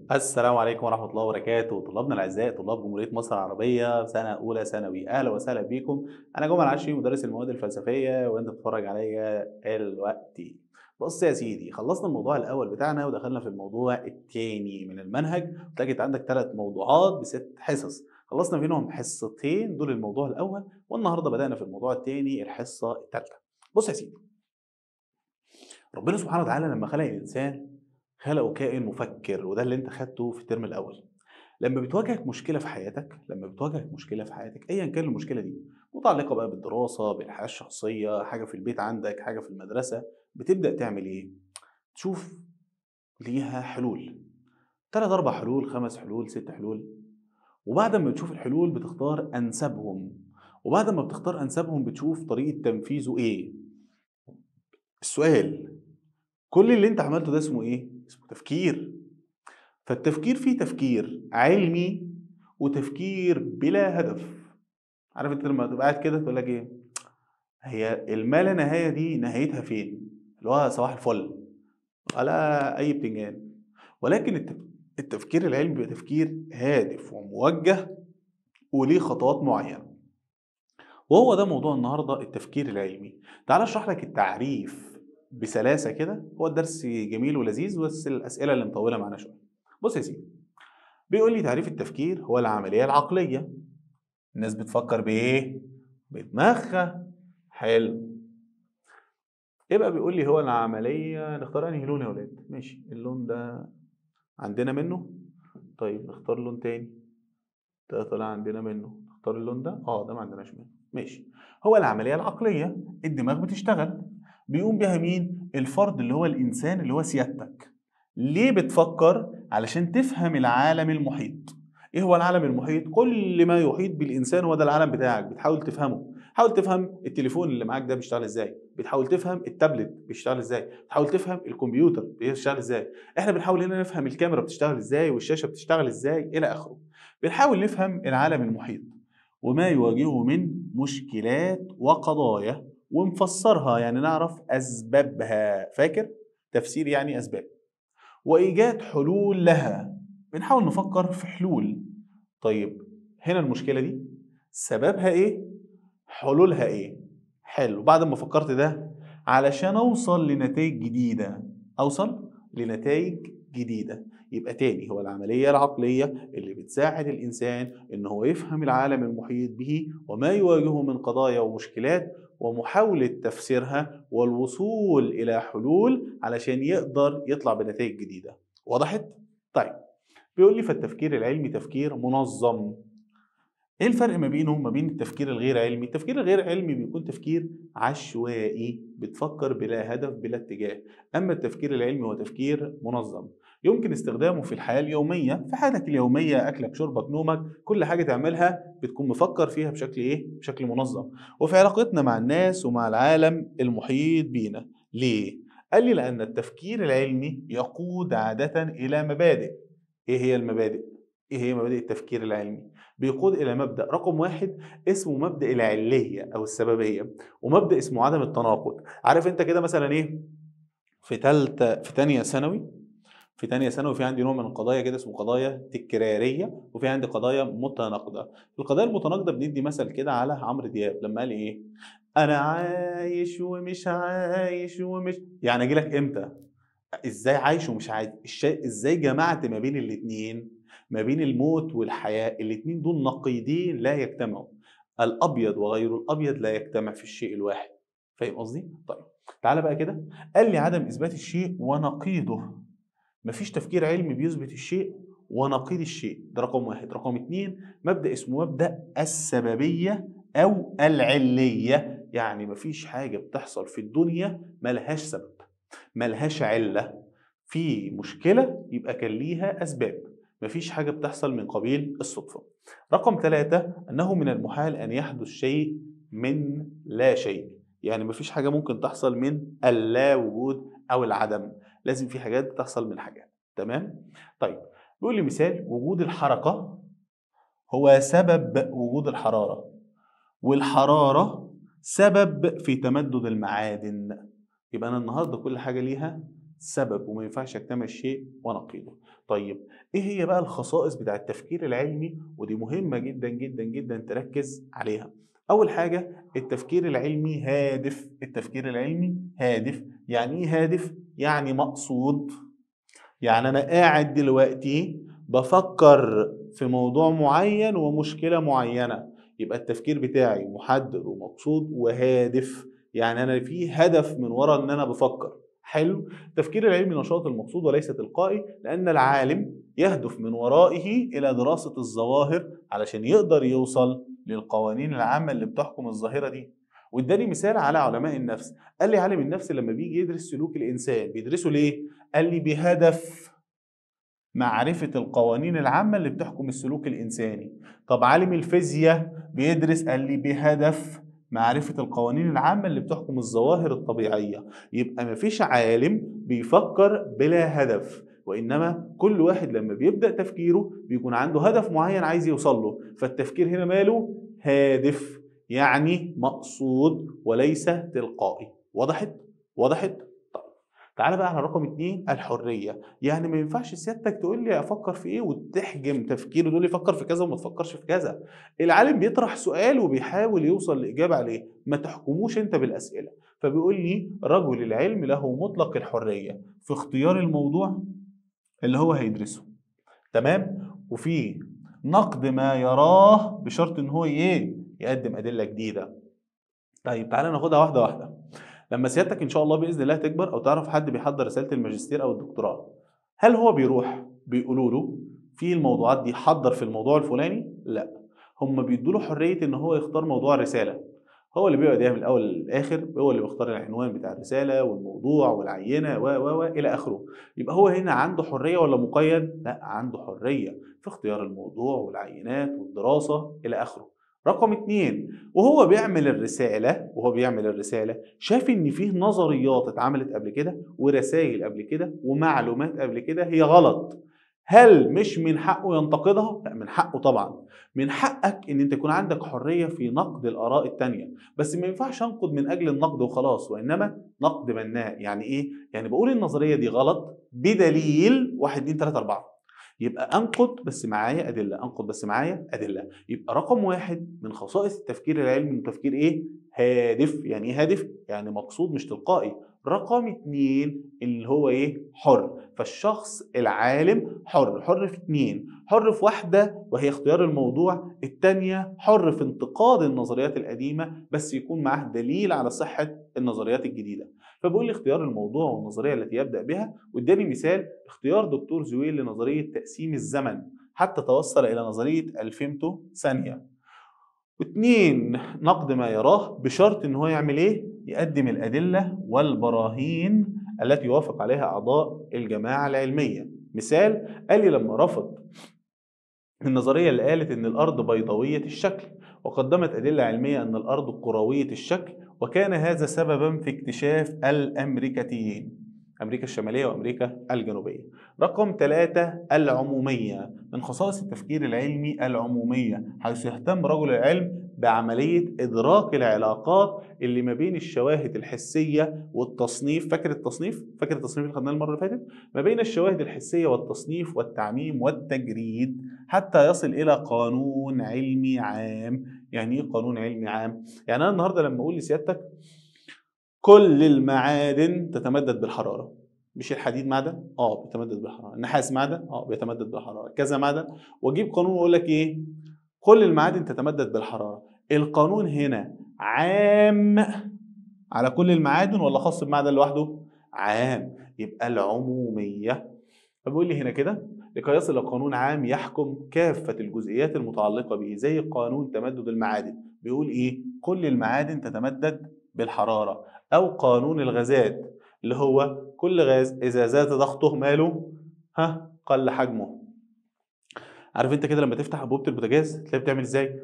السلام عليكم ورحمة الله وبركاته طلابنا الأعزاء طلاب جمهورية مصر العربية سنة أولى ثانوي أهلا وسهلا بيكم أنا جمال العشري مدرس المواد الفلسفية وأنت بتتفرج عليا دلوقتي بص يا سيدي خلصنا الموضوع الأول بتاعنا ودخلنا في الموضوع التاني من المنهج تلاقيت عندك ثلاث موضوعات بست حصص خلصنا منهم حصتين دول الموضوع الأول والنهاردة بدأنا في الموضوع التاني الحصة الثالثة بص يا سيدي ربنا سبحانه وتعالى لما خلق الإنسان خلقه كائن مفكر وده اللي انت خدته في الترم الاول لما بتواجهك مشكله في حياتك لما بتواجهك مشكله في حياتك ايا كان المشكله دي متعلقه بقى بالدراسه بالحياه الشخصيه حاجه في البيت عندك حاجه في المدرسه بتبدا تعمل ايه تشوف ليها حلول ثلاث اربع حلول خمس حلول ست حلول وبعد ما بتشوف الحلول بتختار انسبهم وبعد ما بتختار انسبهم بتشوف طريقه تنفيذه ايه السؤال كل اللي انت عملته ده اسمه ايه اسمه تفكير فالتفكير فيه تفكير علمي وتفكير بلا هدف عارف انت لما تبقى قاعد كده تقول لك ايه هي الما لا نهايه دي نهايتها فين اللي هو صباح الفل ولا اي بتنجان ولكن التف- التفكير العلمي بيبقى تفكير هادف وموجه وليه خطوات معينه وهو ده موضوع النهارده التفكير العلمي تعال اشرح لك التعريف بسلاسه كده هو الدرس جميل ولذيذ بس الاسئله اللي مطوله معانا شويه بص يا سيدي بيقول لي تعريف التفكير هو العمليه العقليه الناس بتفكر بايه بدماغها حلو يبقى بيقول لي هو العمليه نختار انهي لون يا ولاد ماشي اللون ده عندنا منه طيب نختار لون تاني ده طلع عندنا منه نختار اللون ده اه ده ما عندناش منه ماشي هو العمليه العقليه الدماغ بتشتغل بيقوم بيها مين الفرد اللي هو الانسان اللي هو سيادتك ليه بتفكر علشان تفهم العالم المحيط ايه هو العالم المحيط كل ما يحيط بالانسان هو ده العالم بتاعك بتحاول تفهمه حاول تفهم التليفون اللي معاك ده بيشتغل ازاي بتحاول تفهم التابلت بيشتغل ازاي بتحاول تفهم الكمبيوتر بيشتغل ازاي احنا بنحاول هنا نفهم الكاميرا بتشتغل ازاي والشاشه بتشتغل ازاي الى اخره بنحاول نفهم العالم المحيط وما يواجهه من مشكلات وقضايا ونفسرها يعني نعرف اسبابها فاكر تفسير يعني اسباب وايجاد حلول لها بنحاول نفكر في حلول طيب هنا المشكله دي سببها ايه حلولها ايه حلو بعد ما فكرت ده علشان اوصل لنتائج جديده اوصل لنتائج جديده يبقى تاني هو العملية العقلية اللي بتساعد الإنسان إن هو يفهم العالم المحيط به وما يواجهه من قضايا ومشكلات ومحاولة تفسيرها والوصول إلى حلول علشان يقدر يطلع بنتائج جديدة وضحت؟ طيب بيقول لي فالتفكير العلمي تفكير منظم ايه الفرق ما بينه وما بين التفكير الغير علمي التفكير الغير علمي بيكون تفكير عشوائي بتفكر بلا هدف بلا اتجاه اما التفكير العلمي هو تفكير منظم يمكن استخدامه في الحياة اليومية في حياتك اليومية أكلك شربك نومك كل حاجة تعملها بتكون مفكر فيها بشكل إيه؟ بشكل منظم وفي علاقتنا مع الناس ومع العالم المحيط بينا ليه؟ قال لي لأن التفكير العلمي يقود عادة إلى مبادئ إيه هي المبادئ؟ إيه هي مبادئ التفكير العلمي؟ بيقود إلى مبدأ رقم واحد اسمه مبدأ العلية أو السببية ومبدأ اسمه عدم التناقض عارف أنت كده مثلا إيه؟ في تالتة في تانية ثانوي في تانية ثانوي في عندي نوع من القضايا كده اسمه قضايا تكرارية وفي عندي قضايا متناقضة في القضايا المتناقضة بندي مثل كده على عمرو دياب لما قال ايه انا عايش ومش عايش ومش يعني اجي لك امتى ازاي عايش ومش عايش الشيء ازاي جمعت ما بين الاتنين ما بين الموت والحياة الاتنين دول نقيضين لا يجتمعوا الابيض وغير الابيض لا يجتمع في الشيء الواحد فاهم قصدي طيب تعالى بقى كده قال لي عدم اثبات الشيء ونقيضه مفيش تفكير علمي بيثبت الشيء ونقيض الشيء ده رقم واحد رقم اتنين مبدأ اسمه مبدأ السببية أو العلية يعني مفيش حاجة بتحصل في الدنيا ملهاش سبب ملهاش علة في مشكلة يبقى كان ليها أسباب مفيش حاجة بتحصل من قبيل الصدفة رقم ثلاثة أنه من المحال أن يحدث شيء من لا شيء يعني مفيش حاجة ممكن تحصل من اللا وجود أو العدم لازم في حاجات بتحصل من حاجات تمام طيب بيقول لي مثال وجود الحركة هو سبب وجود الحرارة والحرارة سبب في تمدد المعادن يبقى أنا النهاردة كل حاجة ليها سبب وما ينفعش اكتمل شيء ونقيضه طيب ايه هي بقى الخصائص بتاع التفكير العلمي ودي مهمة جدا جدا جدا تركز عليها اول حاجة التفكير العلمي هادف التفكير العلمي هادف يعني ايه هادف يعني مقصود يعني انا قاعد دلوقتي بفكر في موضوع معين ومشكلة معينة يبقى التفكير بتاعي محدد ومقصود وهادف يعني انا في هدف من وراء ان انا بفكر حلو التفكير العلمي نشاط المقصود وليس تلقائي لان العالم يهدف من ورائه الى دراسه الظواهر علشان يقدر يوصل للقوانين العامه اللي بتحكم الظاهره دي واداني مثال على علماء النفس قال لي عالم النفس لما بيجي يدرس سلوك الانسان بيدرسه ليه قال لي بهدف معرفة القوانين العامة اللي بتحكم السلوك الإنساني طب عالم الفيزياء بيدرس قال لي بهدف معرفة القوانين العامة اللي بتحكم الظواهر الطبيعية يبقى مفيش عالم بيفكر بلا هدف وإنما كل واحد لما بيبدأ تفكيره بيكون عنده هدف معين عايز يوصل له فالتفكير هنا ماله هادف يعني مقصود وليس تلقائي وضحت؟ وضحت؟ تعالى بقى على رقم اتنين الحرية يعني ما ينفعش سيادتك تقول لي افكر في ايه وتحجم تفكيره تقول لي فكر في كذا وما تفكرش في كذا العالم بيطرح سؤال وبيحاول يوصل لإجابة عليه ما تحكموش انت بالأسئلة فبيقول لي رجل العلم له مطلق الحرية في اختيار الموضوع اللي هو هيدرسه تمام وفي نقد ما يراه بشرط ان هو ايه يقدم ادله جديده طيب تعالى ناخدها واحده واحده لما سيادتك ان شاء الله باذن الله تكبر او تعرف حد بيحضر رساله الماجستير او الدكتوراه هل هو بيروح بيقولوا له في الموضوعات دي حضر في الموضوع الفلاني لا هم بيدوا له حريه ان هو يختار موضوع الرساله هو اللي بيقعد من الاول للاخر هو اللي بيختار العنوان بتاع الرساله والموضوع والعينه و و و الى اخره يبقى هو هنا عنده حريه ولا مقيد لا عنده حريه في اختيار الموضوع والعينات والدراسه الى اخره رقم اتنين وهو بيعمل الرسالة وهو بيعمل الرسالة شاف ان فيه نظريات اتعملت قبل كده ورسائل قبل كده ومعلومات قبل كده هي غلط هل مش من حقه ينتقدها؟ لا من حقه طبعا من حقك ان انت يكون عندك حرية في نقد الآراء التانية بس ما ينفعش انقد من اجل النقد وخلاص وانما نقد بناء يعني ايه؟ يعني بقول النظرية دي غلط بدليل واحد اتنين تلاتة اربعة يبقى انقد بس معايا ادله انقد بس معايا ادله يبقى رقم واحد من خصائص التفكير العلمي التفكير ايه هادف يعني ايه هادف يعني مقصود مش تلقائي رقم اتنين اللي هو ايه حر فالشخص العالم حر حر في اتنين حر في واحدة وهي اختيار الموضوع التانية حر في انتقاد النظريات القديمة بس يكون معاه دليل على صحة النظريات الجديدة فبيقول لي اختيار الموضوع والنظريه التي يبدا بها واداني مثال اختيار دكتور زويل لنظريه تقسيم الزمن حتى توصل الى نظريه الفيمتو ثانيه واثنين نقد ما يراه بشرط ان هو يعمل ايه يقدم الادله والبراهين التي يوافق عليها اعضاء الجماعه العلميه مثال قال لي لما رفض النظريه اللي قالت ان الارض بيضاويه الشكل وقدمت ادله علميه ان الارض كرويه الشكل وكان هذا سببا في اكتشاف الامريكتيين امريكا الشماليه وامريكا الجنوبيه رقم ثلاثة العموميه من خصائص التفكير العلمي العموميه حيث يهتم رجل العلم بعمليه ادراك العلاقات اللي ما بين الشواهد الحسيه والتصنيف فاكر التصنيف فاكر التصنيف اللي خدناه المره اللي فاتت ما بين الشواهد الحسيه والتصنيف والتعميم والتجريد حتى يصل الى قانون علمي عام يعني ايه قانون علمي عام يعني انا النهارده لما اقول لسيادتك كل المعادن تتمدد بالحراره مش الحديد معدن اه بيتمدد بالحراره النحاس معدن اه بيتمدد بالحراره كذا معدن واجيب قانون واقول لك ايه كل المعادن تتمدد بالحراره القانون هنا عام على كل المعادن ولا خاص بمعدن لوحده عام يبقى العموميه فبيقول لي هنا كده لكي يصل قانون عام يحكم كافة الجزئيات المتعلقة به زي قانون تمدد المعادن بيقول إيه؟ كل المعادن تتمدد بالحرارة أو قانون الغازات اللي هو كل غاز إذا زاد ضغطه ماله ها قل حجمه عارف انت كده لما تفتح انبوبه البوتاجاز تلاقي بتعمل ازاي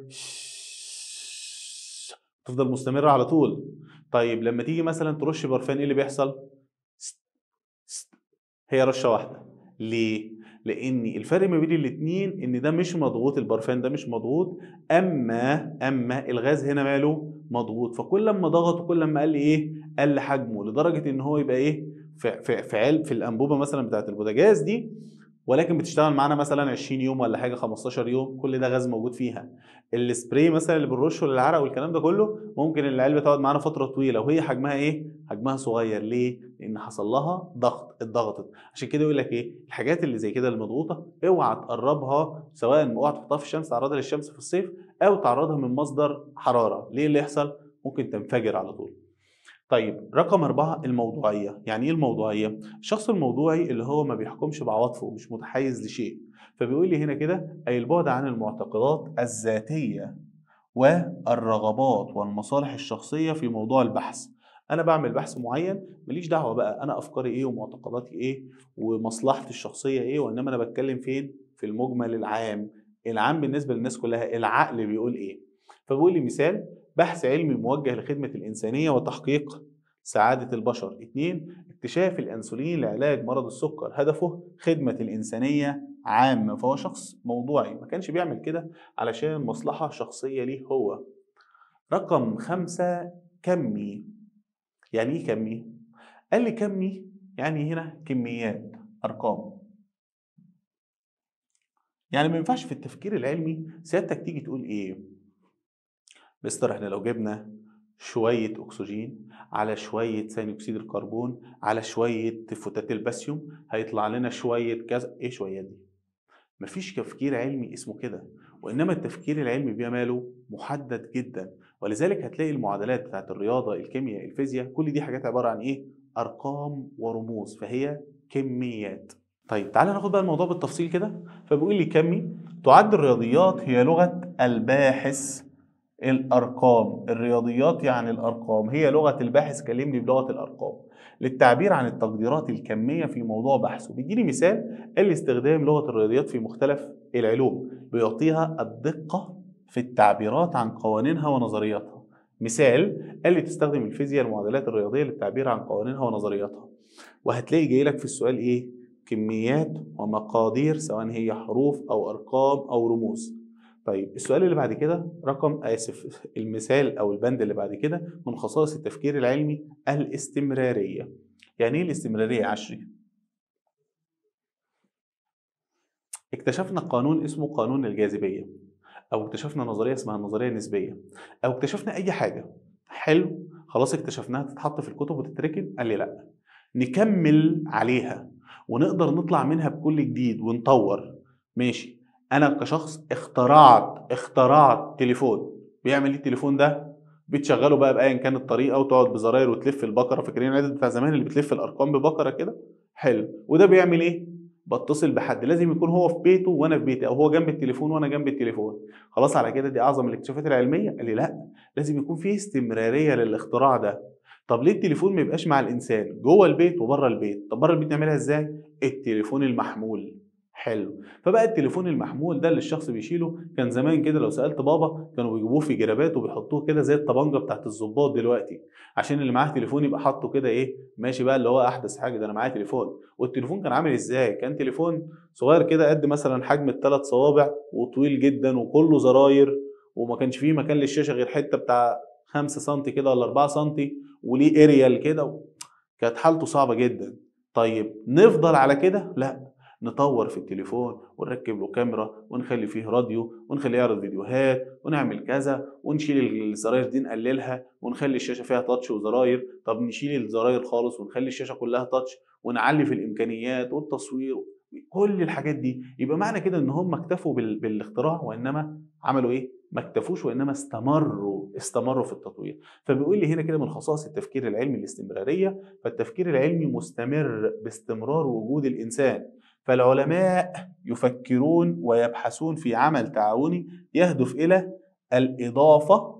تفضل مستمره على طول طيب لما تيجي مثلا ترش برفان ايه اللي بيحصل هي رشه واحده ليه لان الفرق ما بين الاتنين ان ده مش مضغوط البرفان ده مش مضغوط اما اما الغاز هنا ماله مضغوط فكل ما ضغطه كل ما قل ايه قل حجمه لدرجه ان هو يبقى ايه في في في, علب في الانبوبه مثلا بتاعت البوتاجاز دي ولكن بتشتغل معانا مثلا 20 يوم ولا حاجه 15 يوم كل ده غاز موجود فيها السبراي مثلا اللي بنرشه للعرق والكلام ده كله ممكن العلبه تقعد معانا فتره طويله وهي حجمها ايه حجمها صغير ليه لان حصل لها ضغط اتضغطت عشان كده يقول لك ايه الحاجات اللي زي كده المضغوطه اوعى تقربها سواء اوعى تحطها في الشمس تعرضها للشمس في الصيف او تعرضها من مصدر حراره ليه اللي يحصل ممكن تنفجر على طول طيب رقم أربعة الموضوعية يعني إيه الموضوعية؟ الشخص الموضوعي اللي هو ما بيحكمش بعواطفه ومش متحيز لشيء فبيقول لي هنا كده أي البعد عن المعتقدات الذاتية والرغبات والمصالح الشخصية في موضوع البحث أنا بعمل بحث معين ماليش دعوة بقى أنا أفكاري إيه ومعتقداتي إيه ومصلحتي الشخصية إيه وإنما أنا بتكلم فين؟ في المجمل العام العام بالنسبة للناس كلها العقل بيقول إيه فبيقول لي مثال بحث علمي موجه لخدمة الإنسانية وتحقيق سعادة البشر اتنين اكتشاف الأنسولين لعلاج مرض السكر هدفه خدمة الإنسانية عامة فهو شخص موضوعي ما كانش بيعمل كده علشان مصلحة شخصية ليه هو رقم خمسة كمي يعني ايه كمي؟ قال لي كمي يعني هنا كميات أرقام يعني ما ينفعش في التفكير العلمي سيادتك تيجي تقول ايه مستر احنا لو جبنا شوية أكسجين على شوية ثاني أكسيد الكربون على شوية فتات الباسيوم هيطلع لنا شوية كذا إيه شوية دي؟ مفيش تفكير علمي اسمه كده وإنما التفكير العلمي بيبقى ماله محدد جدا ولذلك هتلاقي المعادلات بتاعت الرياضة الكيمياء الفيزياء كل دي حاجات عبارة عن إيه؟ أرقام ورموز فهي كميات طيب تعالى ناخد بقى الموضوع بالتفصيل كده فبيقول لي كمي تعد الرياضيات هي لغة الباحث الأرقام الرياضيات يعني الأرقام هي لغة الباحث كلمني بلغة الأرقام للتعبير عن التقديرات الكمية في موضوع بحثه بيديني مثال الاستخدام لغة الرياضيات في مختلف العلوم بيعطيها الدقة في التعبيرات عن قوانينها ونظرياتها مثال قال لي تستخدم الفيزياء المعادلات الرياضية للتعبير عن قوانينها ونظرياتها وهتلاقي جاي لك في السؤال ايه كميات ومقادير سواء هي حروف او ارقام او رموز طيب السؤال اللي بعد كده رقم اسف المثال او البند اللي بعد كده من خصائص التفكير العلمي الاستمراريه يعني ايه الاستمراريه يا عشري اكتشفنا قانون اسمه قانون الجاذبيه او اكتشفنا نظريه اسمها النظريه النسبيه او اكتشفنا اي حاجه حلو خلاص اكتشفناها تتحط في الكتب وتتركن قال لي لا نكمل عليها ونقدر نطلع منها بكل جديد ونطور ماشي انا كشخص اخترعت اخترعت تليفون بيعمل ايه التليفون ده بتشغله بقى بايا كانت الطريقه وتقعد بزراير وتلف البقره فاكرين العدد بتاع زمان اللي بتلف الارقام ببقره كده حلو وده بيعمل ايه بتصل بحد لازم يكون هو في بيته وانا في بيتي او هو جنب التليفون وانا جنب التليفون خلاص على كده دي اعظم الاكتشافات العلميه قال لي لا لازم يكون في استمراريه للاختراع ده طب ليه التليفون ما يبقاش مع الانسان جوه البيت وبره البيت طب بره البيت نعملها ازاي التليفون المحمول حلو فبقى التليفون المحمول ده اللي الشخص بيشيله كان زمان كده لو سالت بابا كانوا بيجيبوه في جرابات وبيحطوه كده زي الطبنجه بتاعت الظباط دلوقتي عشان اللي معاه تليفون يبقى حاطه كده ايه ماشي بقى اللي هو احدث حاجه ده انا معايا تليفون والتليفون كان عامل ازاي كان تليفون صغير كده قد مثلا حجم الثلاث صوابع وطويل جدا وكله زراير وما كانش فيه مكان للشاشه غير حته بتاع 5 سم كده ولا 4 سم وليه اريال كده كانت حالته صعبه جدا طيب نفضل على كده لا نطور في التليفون ونركب له كاميرا ونخلي فيه راديو ونخليه يعرض فيديوهات ونعمل كذا ونشيل الزراير دي نقللها ونخلي الشاشه فيها تاتش وزراير طب نشيل الزراير خالص ونخلي الشاشه كلها تاتش ونعلي في الامكانيات والتصوير كل الحاجات دي يبقى معنى كده ان هم اكتفوا بالاختراع وانما عملوا ايه ما اكتفوش وانما استمروا استمروا في التطوير فبيقول لي هنا كده من خصائص التفكير العلمي الاستمراريه فالتفكير العلمي مستمر باستمرار وجود الانسان فالعلماء يفكرون ويبحثون في عمل تعاوني يهدف الى الاضافه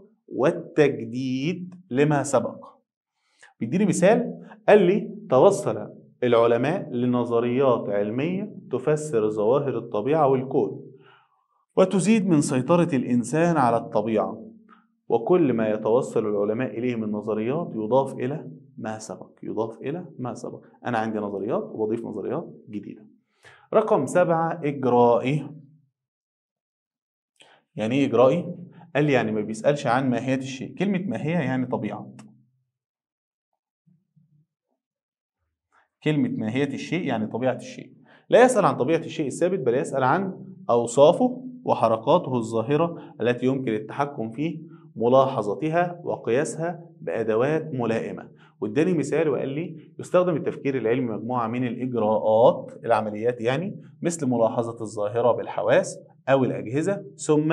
والتجديد لما سبق بيديني مثال قال لي توصل العلماء لنظريات علميه تفسر ظواهر الطبيعه والكون وتزيد من سيطره الانسان على الطبيعه وكل ما يتوصل العلماء اليه من نظريات يضاف الى ما سبق يضاف الى ما سبق انا عندي نظريات وبضيف نظريات جديده رقم سبعة إجرائي يعني إيه إجرائي؟ قال لي يعني ما بيسألش عن ماهية الشيء كلمة ماهية يعني طبيعة كلمة ماهية الشيء يعني طبيعة الشيء لا يسأل عن طبيعة الشيء الثابت بل يسأل عن أوصافه وحركاته الظاهرة التي يمكن التحكم في ملاحظتها وقياسها بأدوات ملائمة واداني مثال وقال لي يستخدم التفكير العلمي مجموعة من الإجراءات العمليات يعني مثل ملاحظة الظاهرة بالحواس أو الأجهزة ثم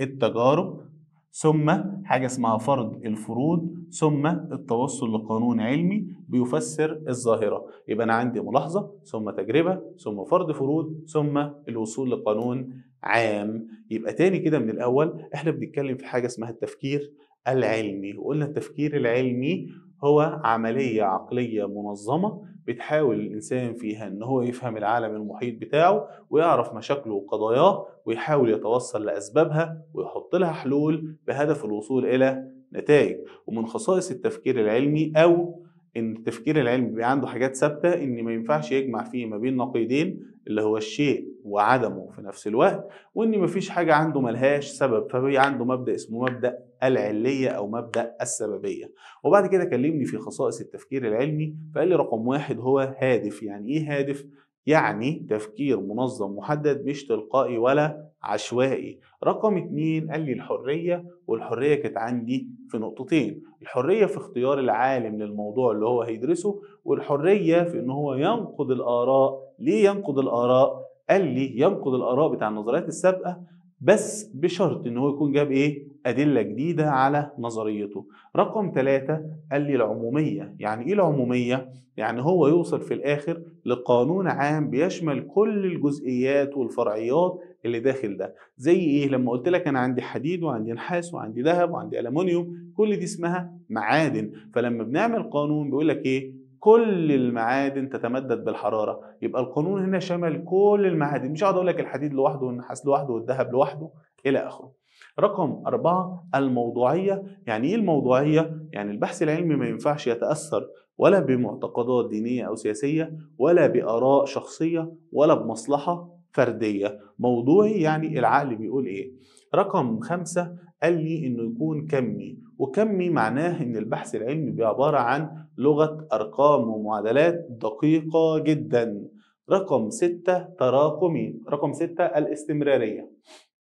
التجارب ثم حاجة اسمها فرض الفروض ثم التوصل لقانون علمي بيفسر الظاهرة يبقى أنا عندي ملاحظة ثم تجربة ثم فرض فروض ثم الوصول لقانون عام يبقى تاني كده من الأول احنا بنتكلم في حاجة اسمها التفكير العلمي وقلنا التفكير العلمي هو عملية عقلية منظمة بتحاول الإنسان فيها إن هو يفهم العالم المحيط بتاعه ويعرف مشاكله وقضاياه ويحاول يتوصل لأسبابها ويحط لها حلول بهدف الوصول إلى نتائج ومن خصائص التفكير العلمي أو إن التفكير العلمي بيبقى عنده حاجات ثابتة إن ما ينفعش يجمع فيه ما بين نقيضين اللي هو الشيء وعدمه في نفس الوقت وإن مفيش حاجة عنده ملهاش سبب فبقى عنده مبدأ اسمه مبدأ العلية أو مبدأ السببية وبعد كده كلمني في خصائص التفكير العلمي فقال لي رقم واحد هو هادف يعني إيه هادف؟ يعني تفكير منظم محدد مش تلقائي ولا عشوائي رقم اتنين قال لي الحرية والحرية كانت عندي في نقطتين الحرية في اختيار العالم للموضوع اللي هو هيدرسه والحرية في ان هو ينقد الآراء ليه ينقد الآراء قال لي ينقد الآراء بتاع النظريات السابقة بس بشرط ان هو يكون جاب ايه أدلة جديدة على نظريته رقم ثلاثة قال لي العمومية يعني إيه العمومية؟ يعني هو يوصل في الآخر لقانون عام بيشمل كل الجزئيات والفرعيات اللي داخل ده زي إيه؟ لما قلت لك أنا عندي حديد وعندي نحاس وعندي ذهب وعندي ألمونيوم كل دي اسمها معادن فلما بنعمل قانون بيقول لك إيه؟ كل المعادن تتمدد بالحراره يبقى القانون هنا شمل كل المعادن مش هقعد اقول لك الحديد لوحده والنحاس لوحده والذهب لوحده الى اخره رقم أربعة الموضوعية يعني إيه الموضوعية؟ يعني البحث العلمي ما ينفعش يتأثر ولا بمعتقدات دينية أو سياسية ولا بآراء شخصية ولا بمصلحة فردية موضوعي يعني العقل بيقول إيه رقم خمسة قال لي إنه يكون كمي وكمي معناه إن البحث العلمي بعبارة عن لغة أرقام ومعادلات دقيقة جدا رقم ستة تراكمي رقم ستة الاستمرارية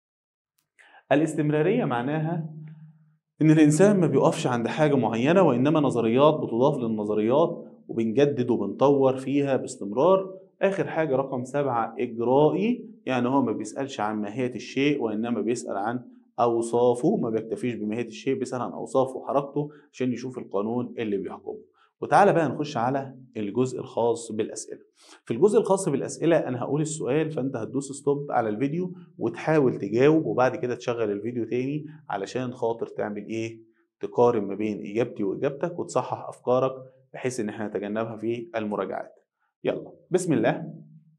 الاستمرارية معناها إن الإنسان ما بيقفش عند حاجة معينة وإنما نظريات بتضاف للنظريات وبنجدد وبنطور فيها باستمرار آخر حاجة رقم سبعة إجرائي يعني هو ما بيسألش عن ماهية الشيء وإنما بيسأل عن أوصافه ما بيكتفيش بماهية الشيء بيسأل عن أوصافه وحركته عشان يشوف القانون اللي بيحكمه وتعالى بقى نخش على الجزء الخاص بالأسئلة في الجزء الخاص بالأسئلة أنا هقول السؤال فأنت هتدوس ستوب على الفيديو وتحاول تجاوب وبعد كده تشغل الفيديو تاني علشان خاطر تعمل إيه تقارن ما بين إجابتي وإجابتك وتصحح أفكارك بحيث إن احنا نتجنبها في المراجعات يلا بسم الله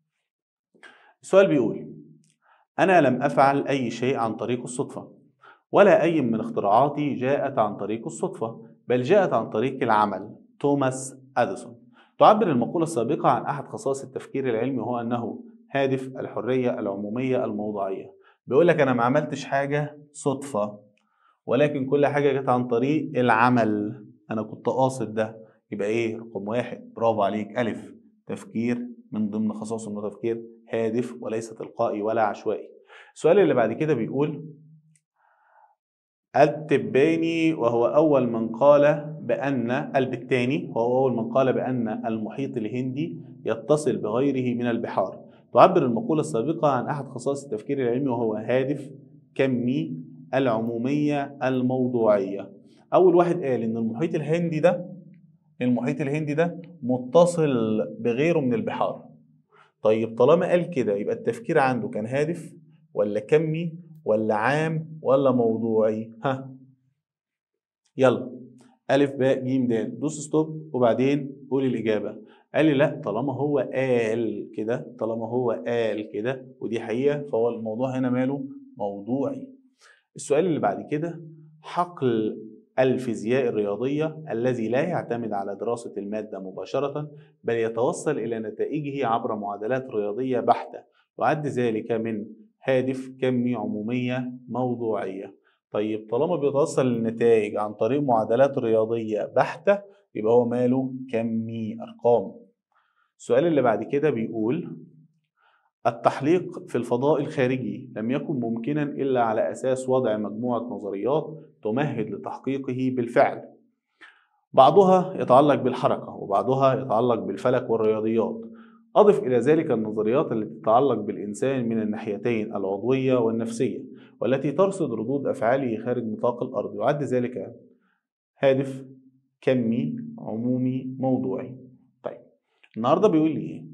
السؤال بيقول أنا لم أفعل أي شيء عن طريق الصدفة ولا أي من اختراعاتي جاءت عن طريق الصدفة بل جاءت عن طريق العمل توماس أديسون تعبر المقولة السابقة عن أحد خصائص التفكير العلمي وهو أنه هادف الحرية العمومية الموضوعية بيقول لك أنا ما عملتش حاجة صدفة ولكن كل حاجة جت عن طريق العمل أنا كنت قاصد ده يبقى إيه رقم واحد برافو عليك ألف تفكير من ضمن خصائص انه تفكير هادف وليس تلقائي ولا عشوائي السؤال اللي بعد كده بيقول التباني وهو أول من قال بأن البتاني وهو أول من قال بأن المحيط الهندي يتصل بغيره من البحار تعبر المقولة السابقة عن أحد خصائص التفكير العلمي وهو هادف كمي العمومية الموضوعية أول واحد قال إن المحيط الهندي ده المحيط الهندي ده متصل بغيره من البحار طيب طالما قال كده يبقى التفكير عنده كان هادف ولا كمي ولا عام ولا موضوعي ها يلا ألف باء جيم د دوس ستوب وبعدين قول الإجابة قال لي لا طالما هو قال كده طالما هو قال كده ودي حقيقة فهو الموضوع هنا ماله موضوعي السؤال اللي بعد كده حقل الفيزياء الرياضية الذي لا يعتمد على دراسة المادة مباشرة بل يتوصل إلى نتائجه عبر معادلات رياضية بحتة يعد ذلك من هادف كمي عمومية موضوعية طيب طالما بيتوصل للنتائج عن طريق معادلات رياضية بحتة يبقى هو ماله كمي أرقام السؤال اللي بعد كده بيقول التحليق في الفضاء الخارجي لم يكن ممكنا إلا على أساس وضع مجموعة نظريات تمهد لتحقيقه بالفعل بعضها يتعلق بالحركة وبعضها يتعلق بالفلك والرياضيات أضف إلى ذلك النظريات التي تتعلق بالإنسان من الناحيتين العضوية والنفسية والتي ترصد ردود أفعاله خارج نطاق الأرض يعد ذلك هادف كمي عمومي موضوعي طيب النهارده بيقول لي ايه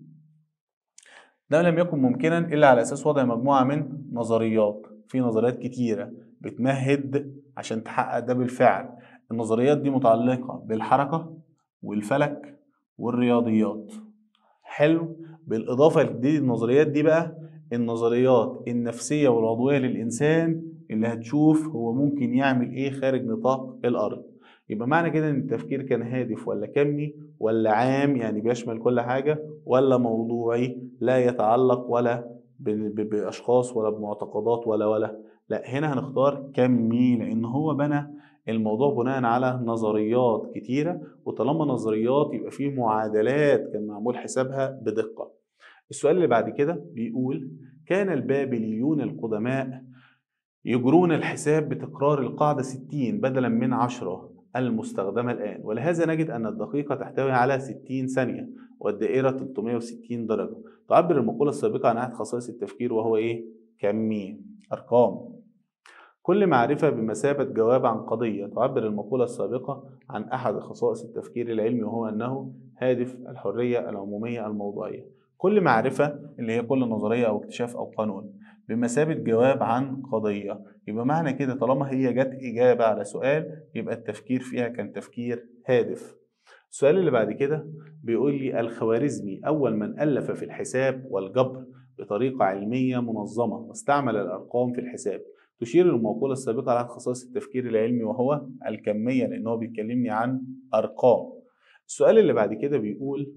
ده لم يكن ممكنا الا على اساس وضع مجموعه من نظريات في نظريات كتيره بتمهد عشان تحقق ده بالفعل النظريات دي متعلقه بالحركه والفلك والرياضيات حلو بالاضافه لدي النظريات دي بقى النظريات النفسيه والعضويه للانسان اللي هتشوف هو ممكن يعمل ايه خارج نطاق الارض يبقى معنى كده ان التفكير كان هادف ولا كمي ولا عام يعني بيشمل كل حاجه ولا موضوعي لا يتعلق ولا باشخاص ولا بمعتقدات ولا ولا لا هنا هنختار كمي لان هو بنى الموضوع بناء على نظريات كتيره وطالما نظريات يبقى فيه معادلات كان معمول حسابها بدقه السؤال اللي بعد كده بيقول كان البابليون القدماء يجرون الحساب بتكرار القاعدة 60 بدلا من 10 المستخدمة الآن ولهذا نجد أن الدقيقة تحتوي على 60 ثانية والدائرة 360 درجة تعبر المقولة السابقة عن أحد خصائص التفكير وهو إيه؟ كمي أرقام كل معرفة بمثابة جواب عن قضية تعبر المقولة السابقة عن أحد خصائص التفكير العلمي وهو أنه هادف الحرية العمومية الموضوعية كل معرفة اللي هي كل نظرية أو اكتشاف أو قانون بمثابة جواب عن قضية يبقى معنى كده طالما هي جت إجابة على سؤال يبقى التفكير فيها كان تفكير هادف السؤال اللي بعد كده بيقول لي الخوارزمي أول من ألف في الحساب والجبر بطريقة علمية منظمة واستعمل الأرقام في الحساب تشير المقولة السابقة على خصائص التفكير العلمي وهو الكمية لأن هو بيكلمني عن أرقام السؤال اللي بعد كده بيقول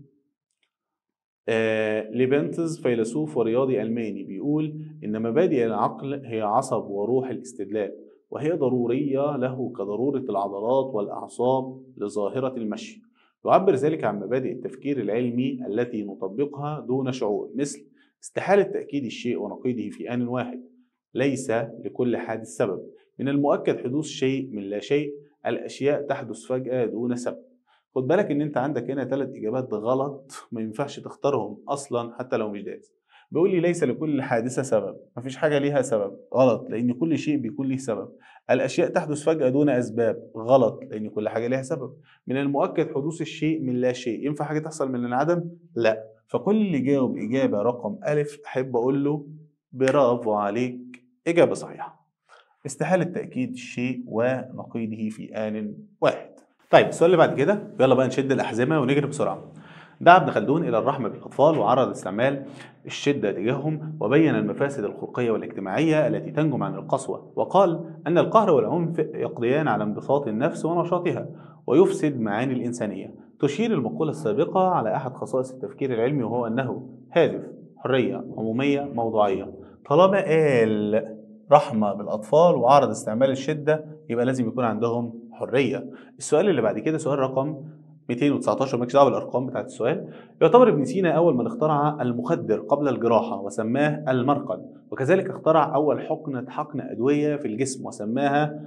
آه ليبنتز فيلسوف ورياضي ألماني بيقول إن مبادئ العقل هي عصب وروح الاستدلال وهي ضرورية له كضرورة العضلات والأعصاب لظاهرة المشي يعبر ذلك عن مبادئ التفكير العلمي التي نطبقها دون شعور مثل استحالة تأكيد الشيء ونقيضه في آن واحد ليس لكل حادث سبب من المؤكد حدوث شيء من لا شيء الأشياء تحدث فجأة دون سبب خد بالك ان انت عندك هنا ثلاث اجابات غلط ما ينفعش تختارهم اصلا حتى لو مش دارس بيقول لي ليس لكل حادثه سبب مفيش حاجه ليها سبب غلط لان كل شيء بيكون له سبب الاشياء تحدث فجاه دون اسباب غلط لان كل حاجه ليها سبب من المؤكد حدوث الشيء من لا شيء ينفع حاجه تحصل من العدم لا فكل اللي جاوب اجابه رقم الف احب اقول له برافو عليك اجابه صحيحه استحاله تاكيد الشيء ونقيضه في ان واحد طيب السؤال اللي بعد كده يلا بقى نشد الاحزمه ونجري بسرعه دعا ابن خلدون الى الرحمه بالاطفال وعرض استعمال الشده تجاههم وبين المفاسد الخلقيه والاجتماعيه التي تنجم عن القسوه وقال ان القهر والعنف يقضيان على انبساط النفس ونشاطها ويفسد معاني الانسانيه تشير المقوله السابقه على احد خصائص التفكير العلمي وهو انه هادف حريه عموميه موضوعيه طالما قال رحمه بالاطفال وعرض استعمال الشده يبقى لازم يكون عندهم حريه السؤال اللي بعد كده سؤال رقم 219 مالكش دعوه بالارقام بتاعت السؤال يعتبر ابن سينا اول من اخترع المخدر قبل الجراحه وسماه المرقد وكذلك اخترع اول حقنه حقن ادويه في الجسم وسماها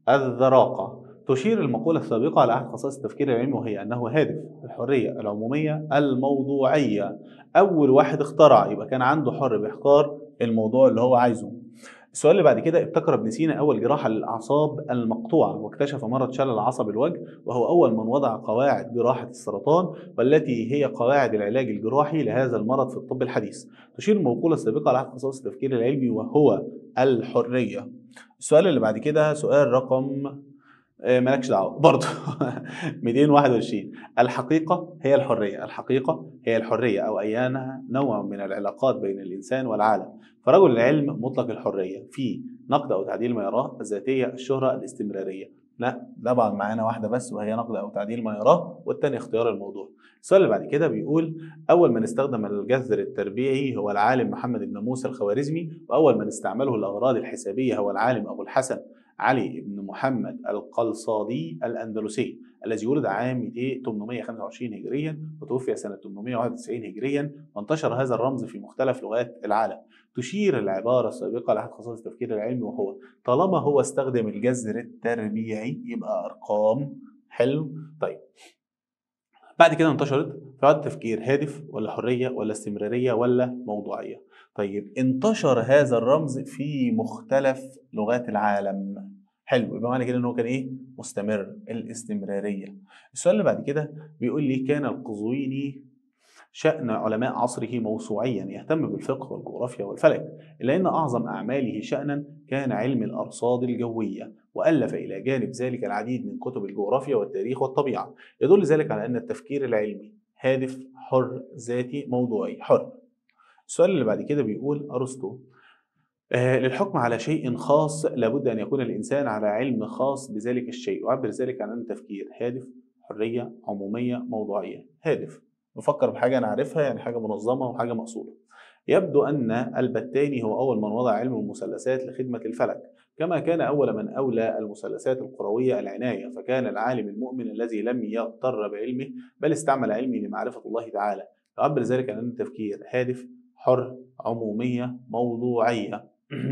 الذراقه تشير المقولة السابقة على أحد خصائص التفكير العلمي وهي أنه هادف الحرية العمومية الموضوعية أول واحد اخترع يبقى كان عنده حر بيختار الموضوع اللي هو عايزه السؤال اللي بعد كده ابتكر ابن سينا اول جراحه للاعصاب المقطوعه واكتشف مرض شلل عصب الوجه وهو اول من وضع قواعد جراحه السرطان والتي هي قواعد العلاج الجراحي لهذا المرض في الطب الحديث تشير المقوله السابقه على احد خصائص التفكير العلمي وهو الحريه السؤال اللي بعد كده سؤال رقم مالكش دعوه برضه 221 الحقيقه هي الحريه الحقيقه هي الحريه او ايانها نوع من العلاقات بين الانسان والعالم فرجل العلم مطلق الحريه في نقد او تعديل ما يراه الذاتيه الشهره الاستمراريه لا طبعا معانا واحده بس وهي نقد او تعديل ما يراه والتاني اختيار الموضوع السؤال اللي بعد كده بيقول اول من استخدم الجذر التربيعي هو العالم محمد بن موسى الخوارزمي واول من استعمله الاغراض الحسابيه هو العالم ابو الحسن علي بن محمد القلصادي الاندلسي الذي ولد عام 825 هجريا وتوفي سنه 891 هجريا وانتشر هذا الرمز في مختلف لغات العالم تشير العبارة السابقة لأحد خصائص التفكير العلمي وهو طالما هو استخدم الجذر التربيعي يبقى أرقام حلو طيب بعد كده انتشرت فعاد التفكير هادف ولا حرية ولا استمرارية ولا موضوعية طيب انتشر هذا الرمز في مختلف لغات العالم حلو يبقى معنى كده ان هو كان ايه مستمر الاستمراريه السؤال اللي بعد كده بيقول لي كان القزويني شأن علماء عصره موسوعيا يهتم بالفقه والجغرافيا والفلك إلا أن أعظم أعماله شأنا كان علم الأرصاد الجوية وألف إلى جانب ذلك العديد من كتب الجغرافيا والتاريخ والطبيعة يدل ذلك على أن التفكير العلمي هادف حر ذاتي موضوعي حر السؤال اللي بعد كده بيقول أرسطو آه للحكم على شيء خاص لابد أن يكون الإنسان على علم خاص بذلك الشيء يعبر ذلك عن أن التفكير هادف حرية عمومية موضوعية هادف نفكر بحاجة أنا عارفها يعني حاجة منظمة وحاجة مقصودة يبدو أن البتاني هو أول من وضع علم المثلثات لخدمة الفلك كما كان أول من أولى المثلثات القروية العناية فكان العالم المؤمن الذي لم يغتر بعلمه بل استعمل علمه لمعرفة الله تعالى يعبر ذلك عن أن التفكير هادف حر عمومية موضوعية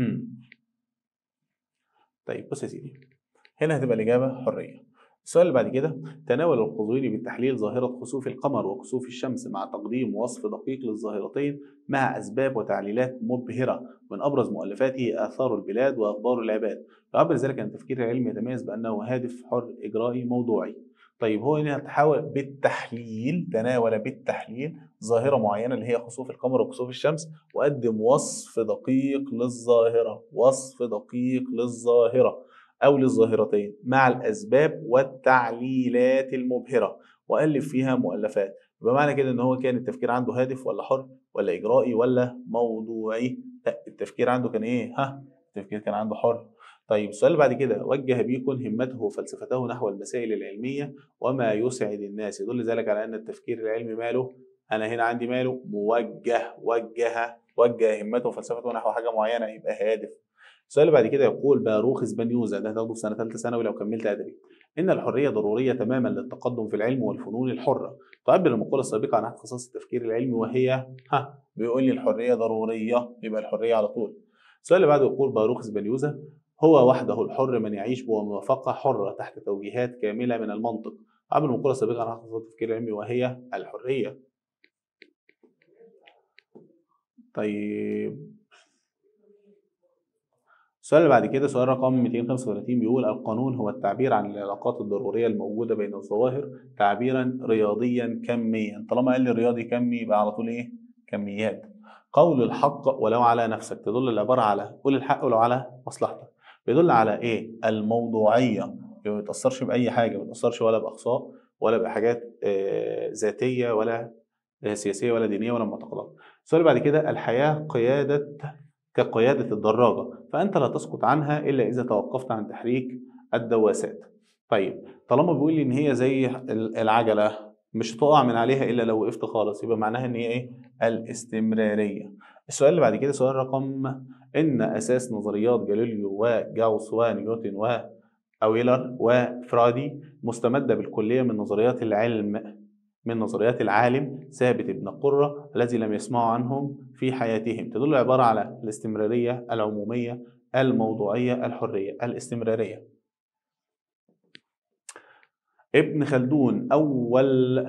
طيب بص يا سيدي هنا هتبقى الإجابة حرية السؤال اللي بعد كده تناول القزويني بالتحليل ظاهرة خسوف القمر وكسوف الشمس مع تقديم وصف دقيق للظاهرتين مع أسباب وتعليلات مبهرة من أبرز مؤلفاته آثار البلاد وأخبار العباد يعبر ذلك عن التفكير العلمي يتميز بأنه هادف حر إجرائي موضوعي طيب هو هنا تحاول بالتحليل تناول بالتحليل ظاهرة معينة اللي هي خسوف القمر وكسوف الشمس وقدم وصف دقيق للظاهرة وصف دقيق للظاهرة أو للظاهرتين مع الأسباب والتعليلات المبهرة وألف فيها مؤلفات بمعنى كده إن هو كان التفكير عنده هادف ولا حر ولا إجرائي ولا موضوعي لا التفكير عنده كان إيه ها التفكير كان عنده حر طيب السؤال اللي بعد كده وجه بيكون همته وفلسفته نحو المسائل العلمية وما يسعد الناس يدل ذلك على أن التفكير العلمي ماله أنا هنا عندي ماله موجه وجه وجه همته وفلسفته نحو حاجة معينة يبقى هادف السؤال اللي بعد كده يقول باروخ اسبانيوزا ده هتاخده في سنه ثالثه ثانوي لو كملت ادبي ان الحريه ضروريه تماما للتقدم في العلم والفنون الحره تعبر المقوله السابقه عن احد خصائص التفكير العلمي وهي ها بيقول لي الحريه ضروريه يبقى الحريه على طول السؤال اللي بعده يقول باروخ اسبانيوزا هو وحده الحر من يعيش بموافقه حره تحت توجيهات كامله من المنطق عبر المقوله السابقه عن احد خصائص التفكير العلمي وهي الحريه طيب السؤال اللي بعد كده سؤال رقم 235 بيقول القانون هو التعبير عن العلاقات الضرورية الموجودة بين الظواهر تعبيرا رياضيا كميا طالما قال لي رياضي كمي يبقى على طول ايه كميات قول الحق ولو على نفسك تدل العبارة على قول الحق ولو على مصلحتك بيدل على ايه الموضوعية ما بتأثرش بأي حاجة ما بتأثرش ولا بأقصاء ولا بحاجات آه ذاتية ولا سياسية ولا دينية ولا معتقدات السؤال اللي بعد كده الحياة قيادة كقيادة الدراجة فأنت لا تسقط عنها إلا إذا توقفت عن تحريك الدواسات طيب طالما بيقول لي إن هي زي العجلة مش هتقع من عليها إلا لو وقفت خالص يبقى معناها إن هي إيه الاستمرارية السؤال اللي بعد كده سؤال رقم إن أساس نظريات جاليليو وجاوس ونيوتن وأويلر وفرادي مستمدة بالكلية من نظريات العلم من نظريات العالم ثابت بن قرة الذي لم يسمعوا عنهم في حياتهم تدل عبارة على الاستمرارية العمومية الموضوعية الحرية الاستمرارية ابن خلدون أول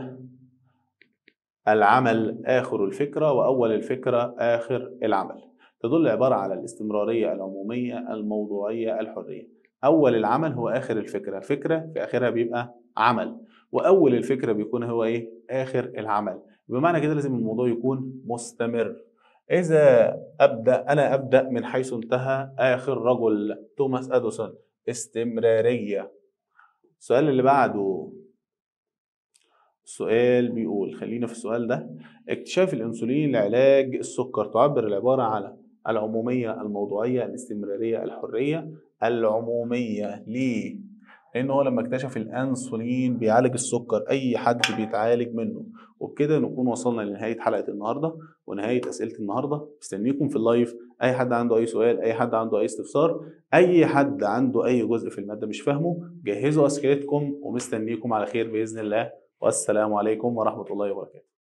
العمل آخر الفكرة وأول الفكرة آخر العمل تدل عبارة على الاستمرارية العمومية الموضوعية الحرية أول العمل هو آخر الفكرة الفكرة في آخرها بيبقى عمل واول الفكره بيكون هو ايه اخر العمل بمعنى كده لازم الموضوع يكون مستمر اذا ابدا انا ابدا من حيث انتهى اخر رجل توماس اديسون استمراريه السؤال اللي بعده السؤال بيقول خلينا في السؤال ده اكتشاف الانسولين لعلاج السكر تعبر العباره على العموميه الموضوعيه الاستمراريه الحريه العموميه ليه لان هو لما اكتشف الانسولين بيعالج السكر اي حد بيتعالج منه وبكده نكون وصلنا لنهايه حلقه النهارده ونهايه اسئله النهارده مستنيكم في اللايف اي حد عنده اي سؤال اي حد عنده اي استفسار اي حد عنده اي جزء في الماده مش فاهمه جهزوا اسئلتكم ومستنيكم على خير باذن الله والسلام عليكم ورحمه الله وبركاته